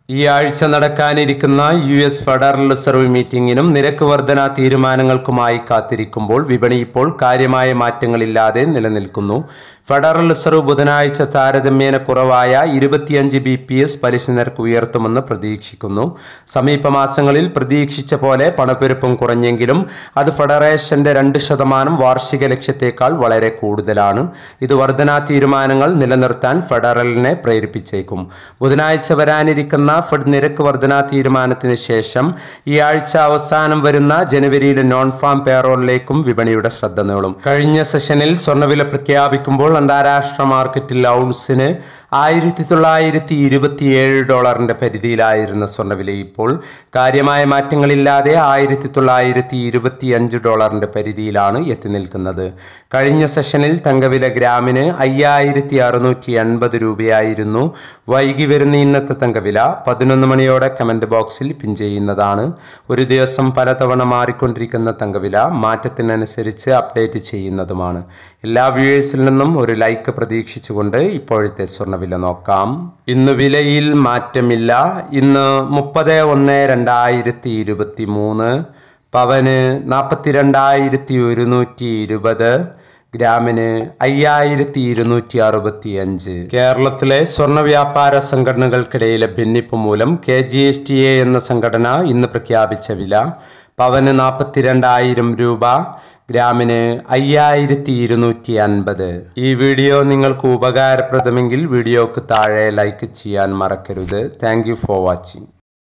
ഈ ആഴ്ച നടക്കാനിരിക്കുന്ന യു എസ് ഫെഡറൽ റിസർവ് മീറ്റിംഗിനും നിരക്ക് വർധന തീരുമാനങ്ങൾക്കുമായി കാത്തിരിക്കുമ്പോൾ വിപണി ഇപ്പോൾ കാര്യമായ മാറ്റങ്ങളില്ലാതെ നിലനിൽക്കുന്നു ഫെഡറൽ റിസർവ് ബുധനാഴ്ച താരതമ്യേന കുറവായ ഇരുപത്തിയഞ്ച് ബി പി എസ് പലിശ നിരക്ക് ഉയർത്തുമെന്ന് പ്രതീക്ഷിക്കുന്നു സമീപ മാസങ്ങളിൽ പ്രതീക്ഷിച്ച പോലെ പണപ്പെരുപ്പം കുറഞ്ഞെങ്കിലും അത് ഫെഡറേഷന്റെ രണ്ട് ശതമാനം വാർഷിക ലക്ഷ്യത്തേക്കാൾ വളരെ കൂടുതലാണ് ഇത് വർധനാ തീരുമാനങ്ങൾ നിലനിർത്താൻ ഫെഡറലിനെ പ്രേരിപ്പിച്ചേക്കും ബുധനാഴ്ച വരാനിരിക്കുന്ന ഫെഡ് നിരക്ക് വർധനാ തീരുമാനത്തിന് ശേഷം ഈ ആഴ്ച അവസാനം വരുന്ന ജനുവരിയിലെ നോൺ ഫാം പേറോളിലേക്കും വിപണിയുടെ ശ്രദ്ധ നീളും കഴിഞ്ഞ സെഷനിൽ സ്വർണ്ണവില പ്രഖ്യാപിക്കുമ്പോൾ അന്താരാഷ്ട്ര മാർക്കറ്റിൽ ഔൺസിന് ആയിരത്തി തൊള്ളായിരത്തി ഇരുപത്തിയേഴ് ഡോളറിന്റെ പരിധിയിലായിരുന്ന സ്വർണ്ണവില ഇപ്പോൾ കാര്യമായ മാറ്റങ്ങളില്ലാതെ ആയിരത്തി തൊള്ളായിരത്തി ഇരുപത്തി അഞ്ച് ഡോളറിന്റെ പരിധിയിലാണ് എത്തി നിൽക്കുന്നത് കഴിഞ്ഞ സെഷനിൽ തങ്കവില ഗ്രാമിന് അയ്യായിരത്തി അറുന്നൂറ്റി എൺപത് രൂപയായിരുന്നു വൈകി വരുന്ന ഇന്നത്തെ തങ്കവില പതിനൊന്ന് മണിയോടെ കമന്റ് ബോക്സിൽ പിൻ ചെയ്യുന്നതാണ് ഒരു ദിവസം പലതവണ മാറിക്കൊണ്ടിരിക്കുന്ന തങ്കവില മാറ്റത്തിനനുസരിച്ച് അപ്ഡേറ്റ് ചെയ്യുന്നതുമാണ് എല്ലാ വ്യൂവേഴ്സിൽ നിന്നും ഒരു ലൈക്ക് പ്രതീക്ഷിച്ചുകൊണ്ട് ഇപ്പോഴത്തെ സ്വർണ്ണവില നോക്കാം ഇന്ന് വിലയിൽ മാറ്റമില്ല ഇന്ന് മുപ്പത് ഒന്ന് രണ്ടായിരത്തി ഇരുപത്തി മൂന്ന് പവന് നാൽപ്പത്തിരണ്ടായിരത്തി ഒരുന്നൂറ്റി ഇരുപത് ഗ്രാമിന് അയ്യായിരത്തി ഇരുന്നൂറ്റി അറുപത്തി അഞ്ച് കേരളത്തിലെ സ്വർണ്ണ വ്യാപാര സംഘടനകൾക്കിടയിലെ ഭിന്നിപ്പ് മൂലം K G S T A എന്ന സംഘടന ഇന്ന് പ്രഖ്യാപിച്ച വില പവന് നാൽപ്പത്തിരണ്ടായിരം രൂപ ഗ്രാമിന് അയ്യായിരത്തി ഇരുന്നൂറ്റി അൻപത് ഈ വീഡിയോ നിങ്ങൾക്ക് ഉപകാരപ്രദമെങ്കിൽ വീഡിയോക്ക് താഴെ ലൈക്ക് ചെയ്യാൻ മറക്കരുത് താങ്ക് ഫോർ വാച്ചിങ്